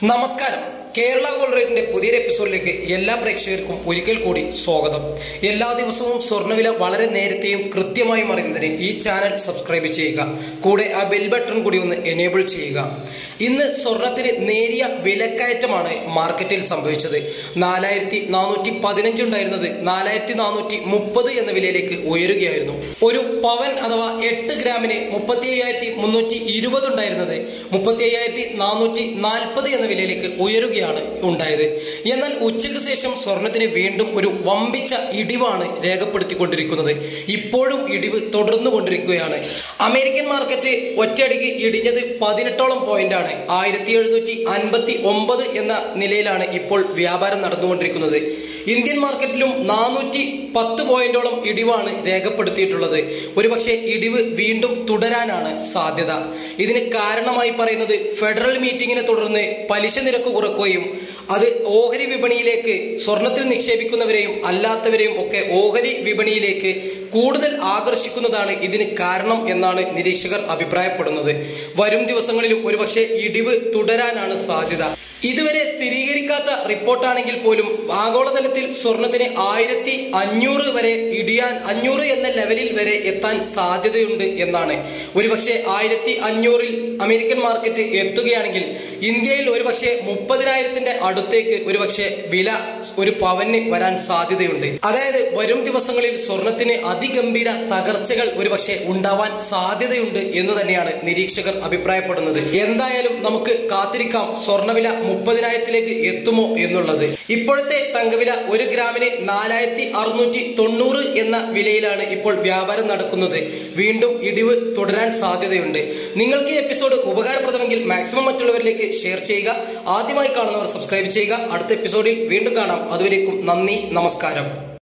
നമസ്കാരം കേരള ഗോൾഡ് റേറ്റിന്റെ പുതിയൊരു എപ്പിസോഡിലേക്ക് എല്ലാ പ്രേക്ഷകർക്കും ഒരിക്കൽ കൂടി സ്വാഗതം എല്ലാ ദിവസവും സ്വർണ്ണവില വളരെ നേരത്തെയും കൃത്യമായും അറിയുന്നതിന് ഈ ചാനൽ സബ്സ്ക്രൈബ് ചെയ്യുക കൂടെ ആ ബെൽ ബട്ടൺ കൂടി ഒന്ന് എനേബിൾ ചെയ്യുക ഇന്ന് സ്വർണത്തിന് നേരിയ വിലക്കയറ്റമാണ് മാർക്കറ്റിൽ സംഭവിച്ചത് നാലായിരത്തി നാനൂറ്റി പതിനഞ്ച് ഉണ്ടായിരുന്നത് നാലായിരത്തി നാനൂറ്റി മുപ്പത് എന്ന വിലയിലേക്ക് ഉയരുകയായിരുന്നു ഒരു പവൻ അഥവാ എട്ട് ഗ്രാമിന് മുപ്പത്തി അയ്യായിരത്തി മുന്നൂറ്റി ഇരുപത് ഉണ്ടായിരുന്നത് മുപ്പത്തി അയ്യായിരത്തി നാനൂറ്റി നാൽപ്പത് എന്ന വിലയിലേക്ക് ഉയരുകയാണ് ഉണ്ടായത് എന്നാൽ ഉച്ചയ്ക്ക് ശേഷം സ്വർണത്തിന് വീണ്ടും ഒരു വമ്പിച്ച ഇടിവാണ് രേഖപ്പെടുത്തിക്കൊണ്ടിരിക്കുന്നത് ഇപ്പോഴും ഇടിവ് തുടർന്നു കൊണ്ടിരിക്കുകയാണ് അമേരിക്കൻ മാർക്കറ്റ് ഒറ്റയടിക്ക് ഇടിഞ്ഞത് പതിനെട്ടോളം പോയിന്റാണ് ആയിരത്തി എഴുന്നൂറ്റി അൻപത്തി ഒമ്പത് എന്ന നിലയിലാണ് ഇപ്പോൾ വ്യാപാരം നടന്നുകൊണ്ടിരിക്കുന്നത് ഇന്ത്യൻ മാർക്കറ്റിലും നാനൂറ്റി പത്ത് പോയിന്റോളം ഇടിവാണ് രേഖപ്പെടുത്തിയിട്ടുള്ളത് ഒരുപക്ഷെ ഇടിവ് വീണ്ടും തുടരാനാണ് സാധ്യത ഇതിന് കാരണമായി പറയുന്നത് ഫെഡറൽ മീറ്റിംഗിനെ തുടർന്ന് പലിശ നിരക്ക് കുറക്കുകയും അത് ഓഹരി വിപണിയിലേക്ക് സ്വർണത്തിൽ നിക്ഷേപിക്കുന്നവരെയും അല്ലാത്തവരെയും ഒക്കെ ഓഹരി വിപണിയിലേക്ക് കൂടുതൽ ആകർഷിക്കുന്നതാണ് ഇതിന് കാരണം എന്നാണ് നിരീക്ഷകർ അഭിപ്രായപ്പെടുന്നത് വരും ദിവസങ്ങളിലും ഒരുപക്ഷെ ഇടിവ് തുടരാനാണ് സാധ്യത ഇതുവരെ സ്ഥിരീകരിക്കാത്ത റിപ്പോർട്ടാണെങ്കിൽ പോലും ആഗോളതലത്തിൽ സ്വർണത്തിന് ആയിരത്തി അഞ്ഞൂറ് വരെ ഇടിയാൻ അഞ്ഞൂറ് എന്ന ലെവലിൽ വരെ എത്താൻ സാധ്യതയുണ്ട് എന്നാണ് ഒരുപക്ഷെ ആയിരത്തി അഞ്ഞൂറിൽ അമേരിക്കൻ മാർക്കറ്റ് എത്തുകയാണെങ്കിൽ ഇന്ത്യയിൽ ഒരുപക്ഷെ മുപ്പതിനായിരത്തിന്റെ അടുത്തേക്ക് ഒരുപക്ഷെ വില ഒരു പവന് വരാൻ സാധ്യതയുണ്ട് അതായത് വരും ദിവസങ്ങളിൽ സ്വർണത്തിന് അതിഗംഭീര തകർച്ചകൾ ഒരുപക്ഷെ ഉണ്ടാവാൻ സാധ്യതയുണ്ട് എന്ന് തന്നെയാണ് നിരീക്ഷകർ അഭിപ്രായപ്പെടുന്നത് എന്തായാലും നമുക്ക് കാത്തിരിക്കാം സ്വർണ്ണവില മുപ്പതിനായിരത്തിലേക്ക് എത്തുമോ എന്നുള്ളത് ഇപ്പോഴത്തെ തങ്കവില ഒരു ഗ്രാമിന് നാലായിരത്തി അറുന്നൂറ്റി തൊണ്ണൂറ് എന്ന വിലയിലാണ് ഇപ്പോൾ വ്യാപാരം നടക്കുന്നത് വീണ്ടും ഇടിവ് തുടരാൻ സാധ്യതയുണ്ട് നിങ്ങൾക്ക് ഈ എപ്പിസോഡ് ഉപകാരപ്രദമെങ്കിൽ മാക്സിമം മറ്റുള്ളവരിലേക്ക് ഷെയർ ചെയ്യുക ആദ്യമായി കാണുന്നവർ സബ്സ്ക്രൈബ് ചെയ്യുക അടുത്ത എപ്പിസോഡിൽ വീണ്ടും കാണാം അതുവരേക്കും നന്ദി നമസ്കാരം